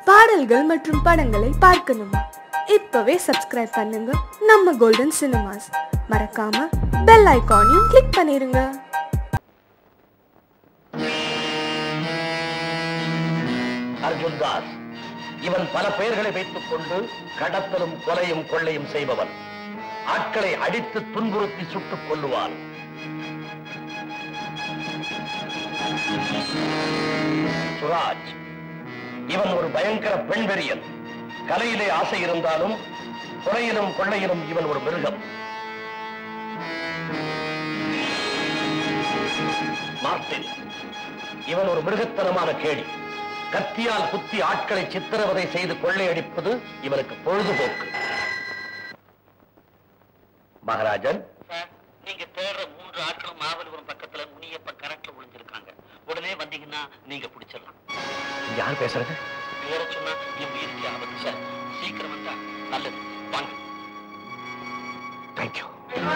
பாடல்கள் மற்றும் படங்களை பார்க்கணுமா இப்பவே சப்ஸ்கிரைப் பண்ணுங்க நம்ம கோல்டன் சினிமாஸ் மறக்காம பெல் ஐகானையும் கிளிக் பண்ணிருங்க அர்ஜுன் தாஸ் இவன் பல பெயர்களை வைத்துக் கொண்டு கடத்தலும் கொலையும் கொள்ளையும் செய்பவன் ஆட்களை அடித்து துன்புறுத்தி சுட்டுக் கொல்லுவான் சுராஜ் இவன் ஒரு பயங்கர பெண்வெறியன் கலையிலே ஆசை இருந்தாலும் கொலையிலும் கொள்ளையிலும் இவன் ஒரு மிருகம் மார்டின் இவன் ஒரு மிருகத்தனமான கேடி கத்தியால் குத்தி ஆட்களை சித்திரவதை செய்து கொள்ளையடிப்பது இவனுக்கு பொழுதுபோக்கு மகாராஜன் நீங்க தேடுற மூன்று ஆட்களும் மாவலிபுரம் பக்கத்துல முனியப்ப கரெக்ட்ல ஒளிஞ்சிருக்காங்க உடனே வந்தீங்கன்னா நீங்க பிடிச்சிடலாம் யார் பேசுறது பேர சொன்னா என் உயிருக்கு ஆபத்து சார் சீக்கிரம் வந்தா நல்லது வாங்க தேங்க்யூ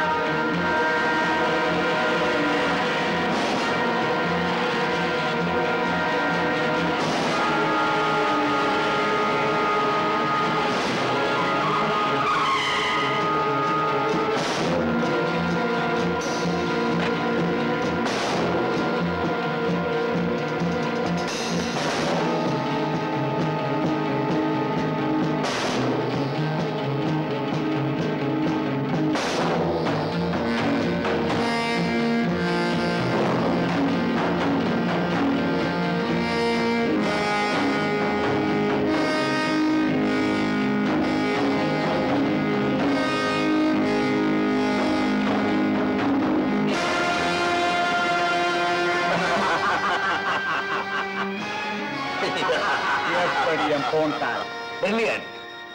எப்படி என் போன்டார் பிரில்லியன்ட்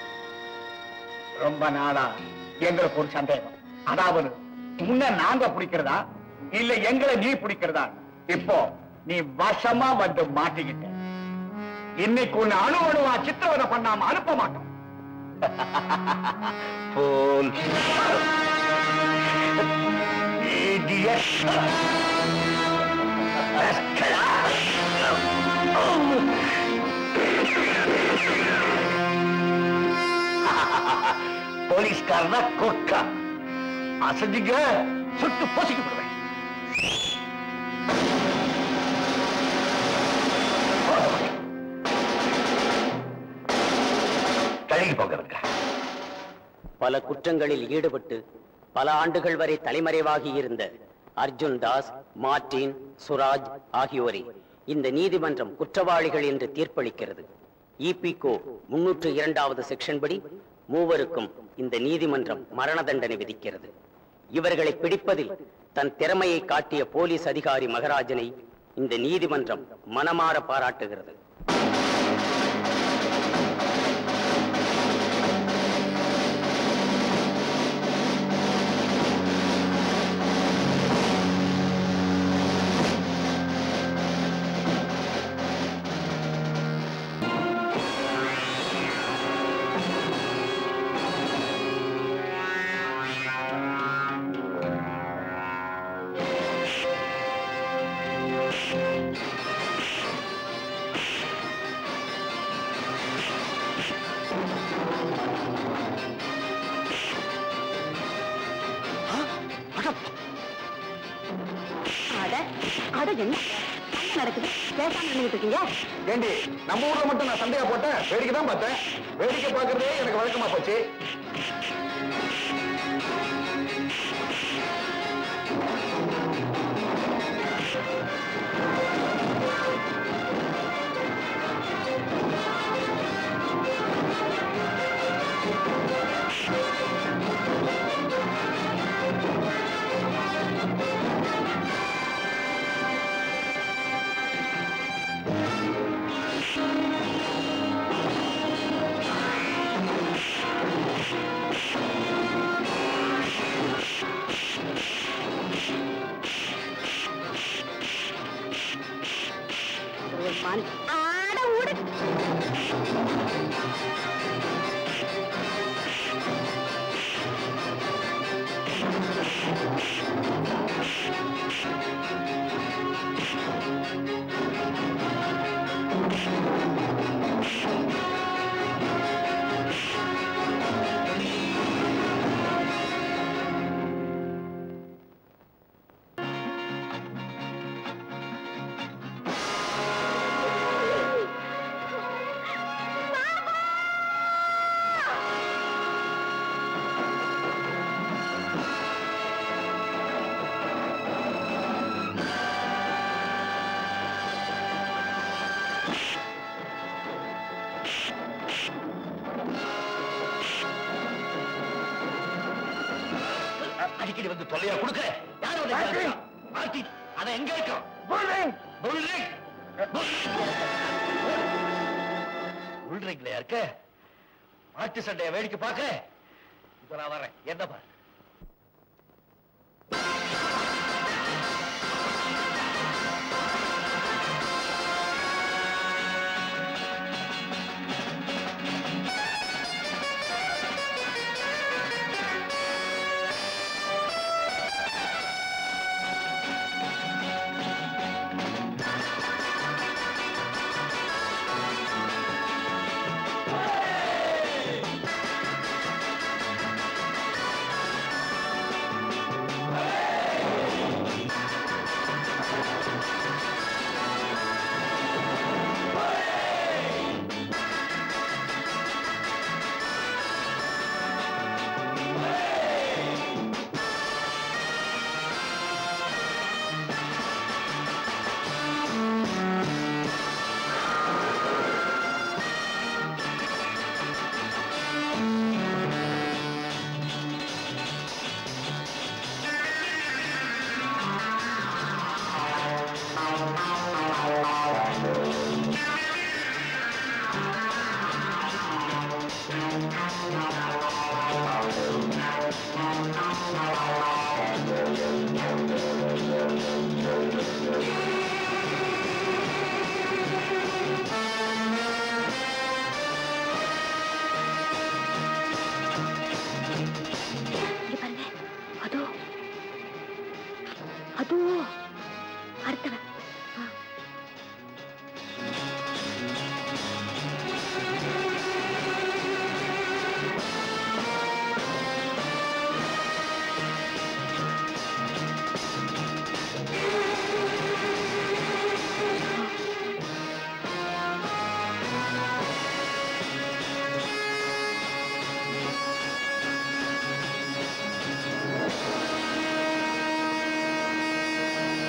ரொம்ப நாளா எங்களுக்கு ஒரு சந்தேகம் அதாவது முன்ன நாங்க பிடிக்கிறதா இல்ல எங்களை நீ பிடிக்கிறதா இப்போ நீ வசமா வந்து மாட்டிக்கிட்ட இன்னைக்கு உன்னை அணு அணுவா சித்திரவதை பண்ணாம அனுப்ப மாட்டோம் போல் போலீஸ்காரனா கொக்கா அசதிங்க சுட்டு பொசிக்க விடுவேன் கழுகி போகிறதுங்க பல குற்றங்களில் ஈடுபட்டு பல ஆண்டுகள் வரை தலைமறைவாகி இருந்த அர்ஜுன் தாஸ் மார்டின் சுராஜ் ஆகியோரை இந்த நீதிமன்றம் குற்றவாளிகள் என்று தீர்ப்பளிக்கிறது இபிகோ முன்னூற்று இரண்டாவது செக்ஷன் படி மூவருக்கும் இந்த நீதிமன்றம் மரண தண்டனை விதிக்கிறது இவர்களை பிடிப்பதில் தன் திறமையை காட்டிய போலீஸ் அதிகாரி மகராஜனை இந்த நீதிமன்றம் மனமாற பாராட்டுகிறது அட அட என்ன என்ன நடக்குது பேசாம நின்றுட்டு இருக்கீங்க ஏண்டி நம்ம ஊர்ல மட்டும் நான் சண்டையா போட்டேன் வேடிக்கை தான் பார்த்தேன் வேடிக்கை பார்க்கறதே எனக்கு வழக்கமா போச்சு அடிக்கடி வந்து தொல்லையா கொடுக்க யார் உன்னை மார்ட்டின். கேட்கிறா? மார்ட்டின் அத எங்க இருக்கோம் புல்ரிங் புல்ரிங் புல்ரிங்ல இருக்க மாட்டு சண்டைய வேடிக்கை பார்க்க இப்ப நான் வரேன் என்ன பாரு இங்க பாருங்க அதோ அதோ அடுத்தவன் ஆ. ஆ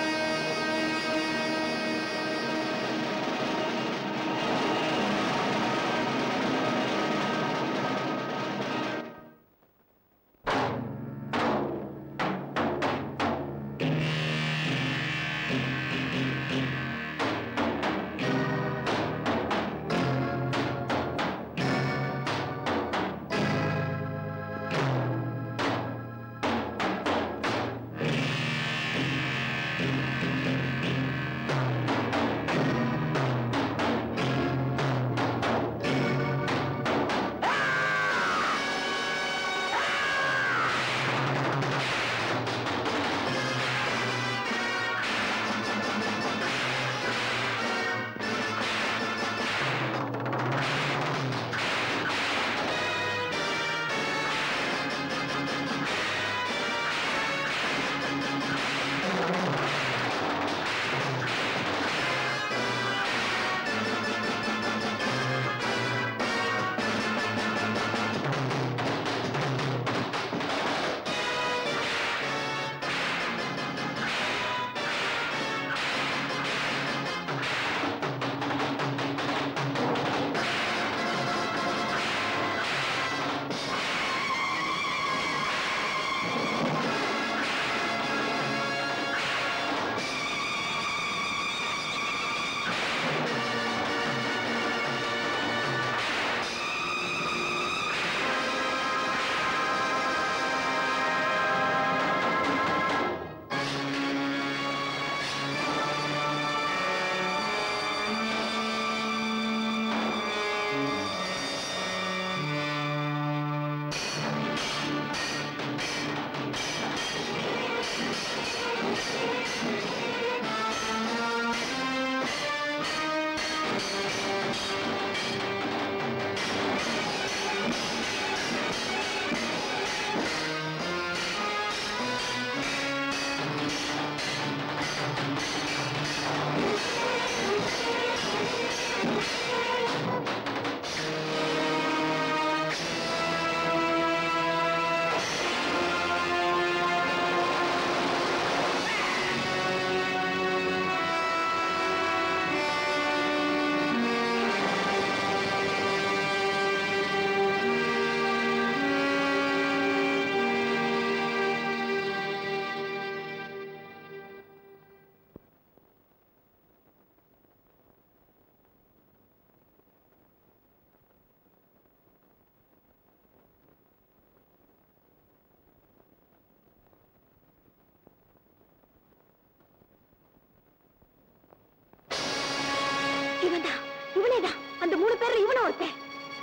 இவனும் ஒருத்தன்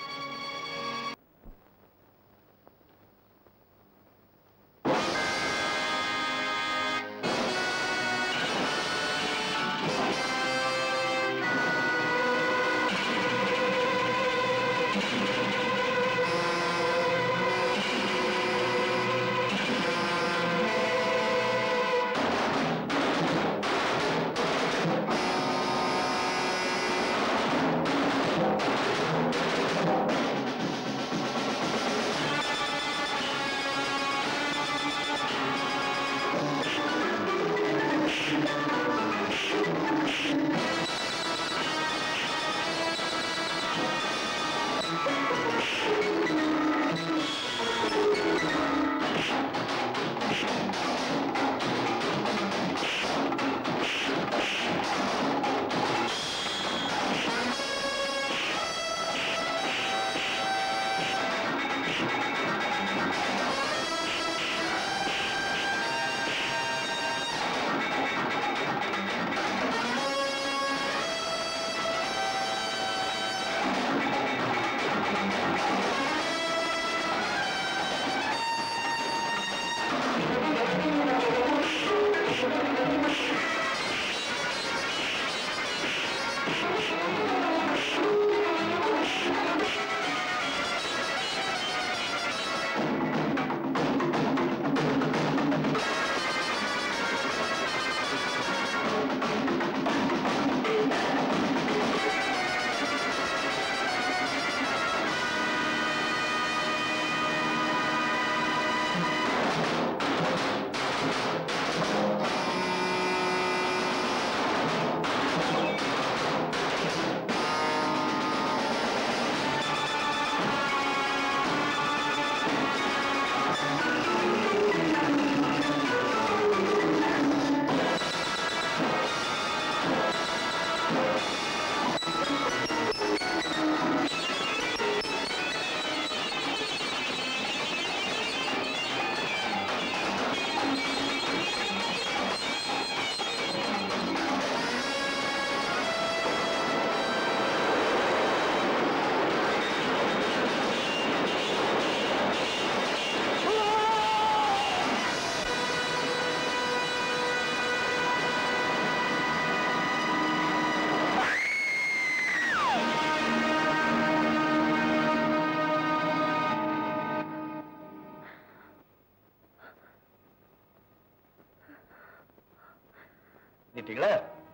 நீட்டீங்களா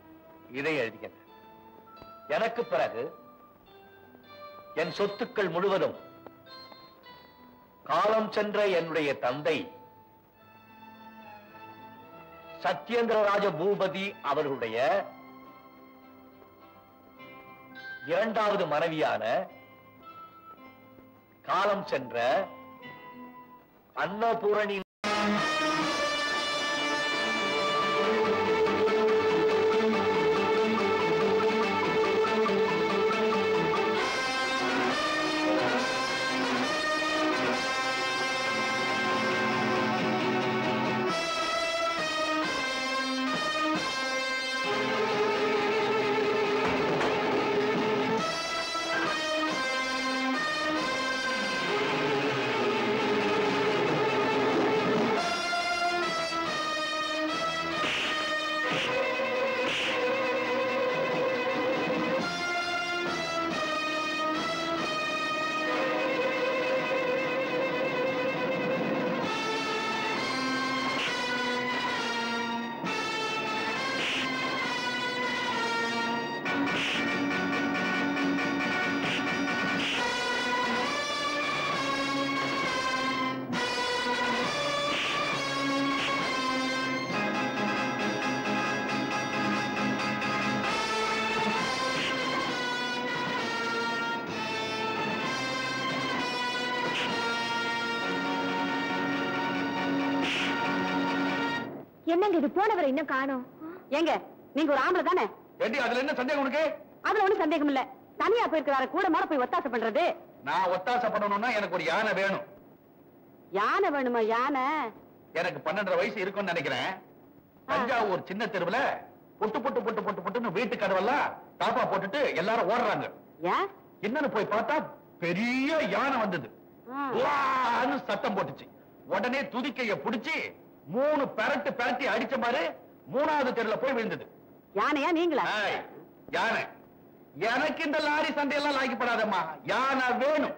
இதை எழுதிக்கங்க எனக்கு பிறகு என் சொத்துக்கள் முழுவதும் காலம் சென்ற என்னுடைய தந்தை சத்யேந்திரராஜ பூபதி அவர்களுடைய இரண்டாவது மனைவியான காலம் சென்ற அன்னபூரணி என்னங்க இது போனவரை இன்னும் காணோம் ஏங்க நீங்க ஒரு ஆம்பளை தானே ஏண்டி அதுல என்ன சந்தேகம் உனக்கு அதுல ஒண்ணும் சந்தேகம் இல்ல தனியா போயிருக்கிறாரு கூட மாட போய் ஒத்தாசை பண்றது நான் ஒத்தாசை பண்ணணும்னா எனக்கு ஒரு யானை வேணும் யானை வேணுமா யானை எனக்கு பன்னெண்டரை வயசு இருக்கும்னு நினைக்கிறேன் தஞ்சாவூர் சின்ன தெருவுல பொட்டு பொட்டு பொட்டு பொட்டு பொட்டுன்னு வீட்டு கதவெல்லாம் தாப்பா போட்டுட்டு எல்லாரும் ஓடுறாங்க ஏன் என்னன்னு போய் பார்த்தா பெரிய யானை வந்தது வான்னு சத்தம் போட்டுச்சு உடனே துதிக்கைய புடிச்சு மூணு பெரட்டு பெரட்டி அடிச்ச மாதிரி மூணாவது தெருல போய் விழுந்தது யானையா நீங்களா ஏய், யானை எனக்கு இந்த லாரி சண்டையெல்லாம் லாய்க்கப்படாதம்மா யானை வேணும்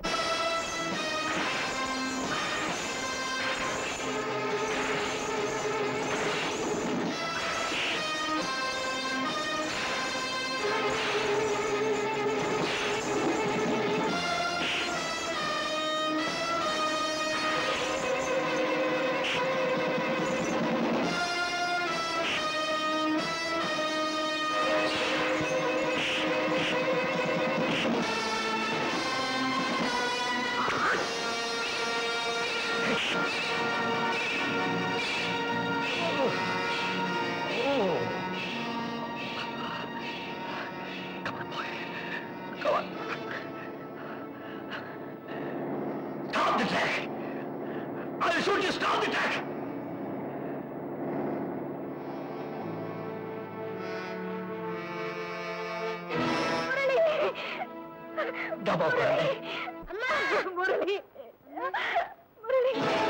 Stop the track! I'll shoot you! Stop the track! டபா குழந்தை அம்மா முரளி முரளி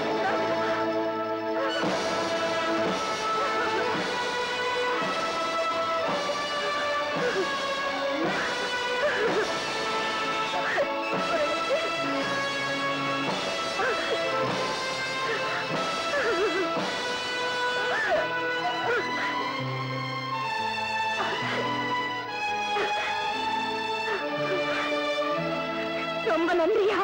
ரொம்ப நன்றியா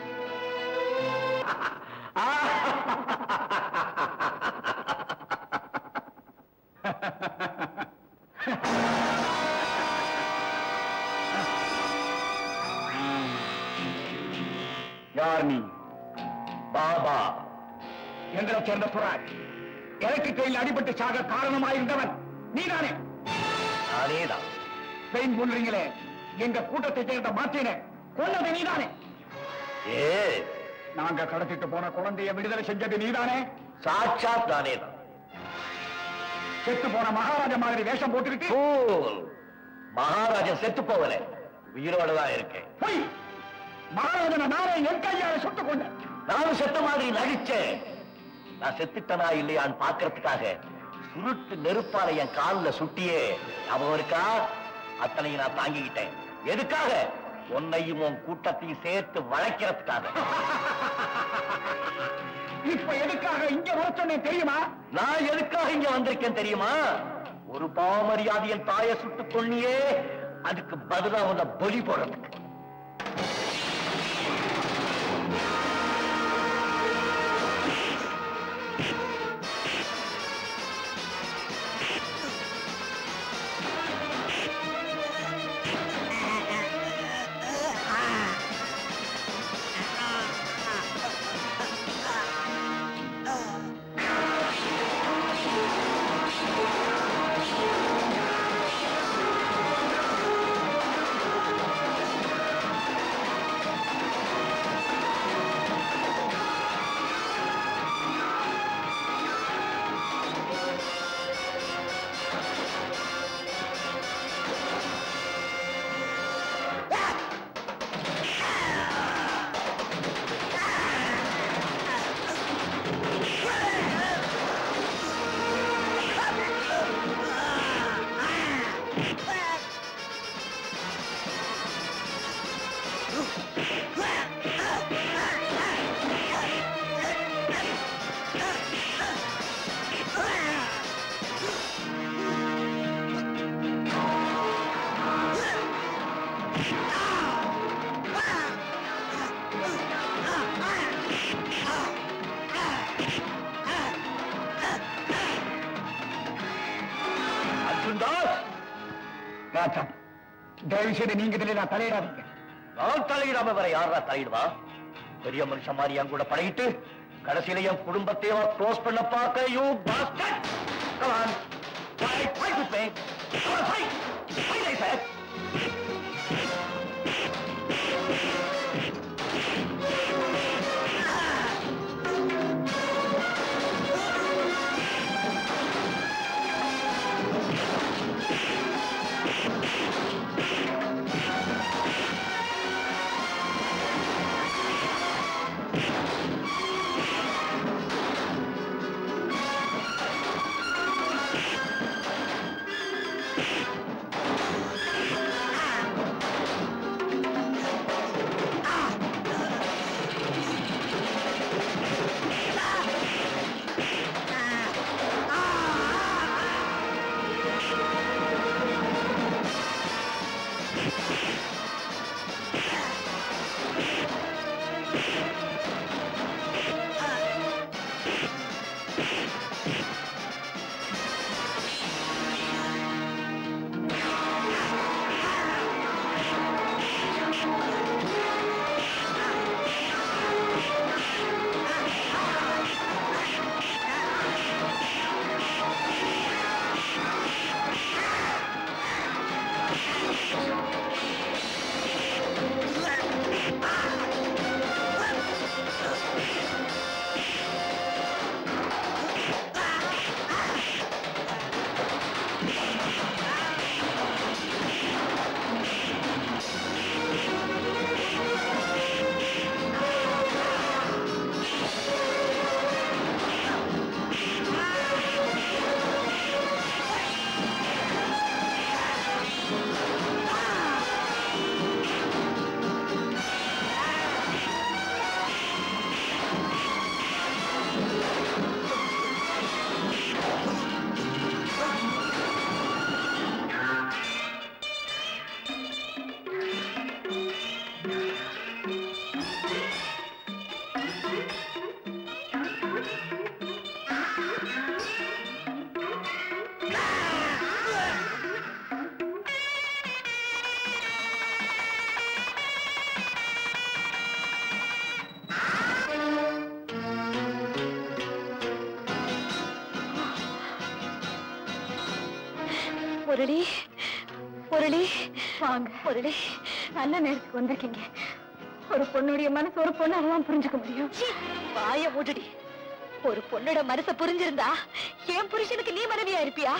யார் நீ பாபா எங்களை சேர்ந்த சுராஜ் எனக்கு கையில் அடிபட்டு சாக காரணமாயிருந்தவன் நீதானே அதேதான் பெயின் முன்றீங்களே எங்க கூட்டத்தை சேர்ந்த மாற்றின கொன்னது நீதானே ஏ நாங்க கடத்திட்டு போன குழந்தைய விடுதலை செஞ்சது நீதானே சாட்சாத் நானேதான் செத்து போன மகாராஜா மாதிரி வேஷம் போட்டுக்கிட்டு Fool. மகாராஜன் செத்து போகல உயிரோட தான் இருக்கேன் போய் மகாராஜனை நானே என் கையால சுட்டுக் கொண்டேன் நானும் செத்த மாதிரி நடிச்சேன் நான் செத்துட்டனா இல்லையான்னு பாக்குறதுக்காக சுருட்டு நெருப்பால என் கால்ல சுட்டியே ஞாபகம் இருக்கா அத்தனையும் நான் தாங்கிக்கிட்டேன் எதுக்காக உன்னையும் உன் கூட்டத்தையும் சேர்த்து வளைக்கிறதுக்காக இப்ப எதுக்காக இங்க வர சொன்னேன் தெரியுமா நான் எதுக்காக இங்க வந்திருக்கேன் தெரியுமா ஒரு பாவமரியாதையின் தாயை சுட்டுக் கொன்னியே அதுக்கு பதிலா உன்னை பலி போடுறதுக்கு அர்ஜுன் தாஸ் ராஜா தயவு செய்து நீங்க இதுல நான் தலையிடாதீங்க நான் தலையிடாம வேற யாரா தலையிடுவா பெரிய மனுஷன் மாதிரி என் கூட பழகிட்டு கடைசியில என் குடும்பத்தையும் க்ளோஸ் பண்ண பார்க்க you bastard come on fight fight with me come on fight fight I said Murali Murali வாங்க முரளி நல்ல நேரத்துக்கு வந்திருக்கீங்க ஒரு பொண்ணுடைய மனசு ஒரு பொண்ணால தான் புரிஞ்சுக்க முடியும் வாய மூடுடி ஒரு பொண்ணோட மனச புரிஞ்சிருந்தா என் புருஷனுக்கு நீ மனைவியா இருப்பியா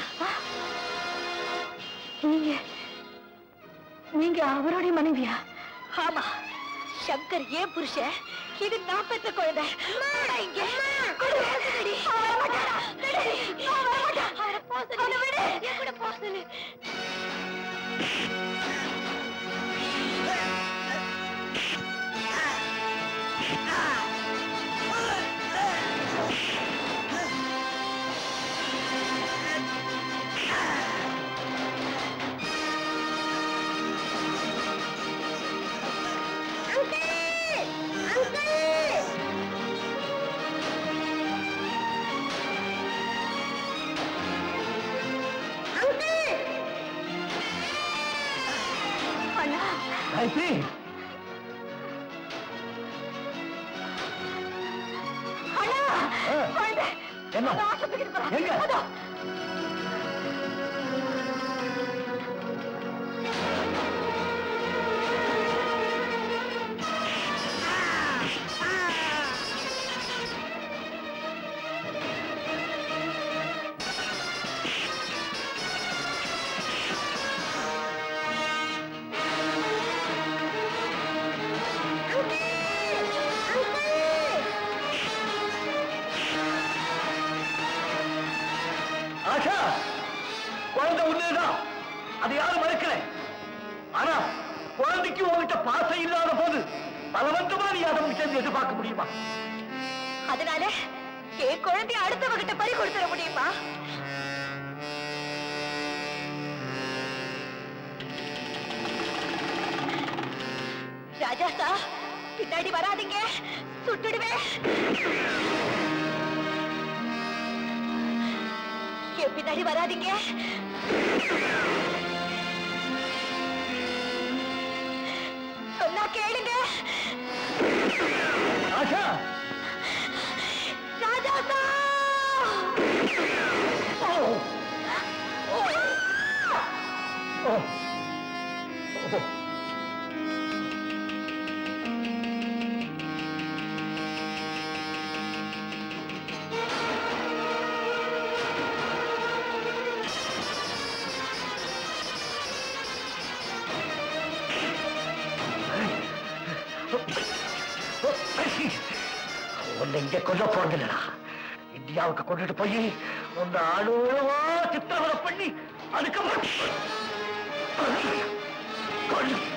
நீங்க நீங்க அவருடைய மனைவியா ஆமா சங்கர் ஏன் புருஷன் இது நான் பெற்ற குழந்தை போடா இங்க. கொடு, வாசலடி. அவன் வரமாட்டானா? நடடி. அவன் வரமாட்டான். அவனை போ சொல்லு. அவனை விடு. என் கூட போ சொல்லு. அண்ணா காயத்ரி அண்ணா ஆ. குழந்தை. என்ன? அதோ ஆஸ்பத்திரிக்கு போறா. எங்க? அதோ. ஆஷா குழந்தை உண்மைதான் அது யாரும் மறுக்கல ஆனா குழந்தைக்கு உங்ககிட்ட பாசம் இல்லாத போது பலவந்தமா நீ அதை சேர்ந்து எதிர்பார்க்க முடியுமா அதனால என் குழந்தைய அடுத்தவகிட்ட பறி கொடுத்துட முடியுமா ராஜாசா பின்னாடி வராதீங்க சுட்டுடுவேன் என் பின்னாடி வராதீங்க சொன்னா கேளுங்க ஆஷா ராஜாசா ஓ ஓ ஓ உன்னை இங்க கொல்ல போறதில்லடா இந்தியாவுக்கு கொண்டுட்டு போய் உன்னை அணுவா சித்திரவதை பண்ணி அதுக்கப்புறம் கொல்லு.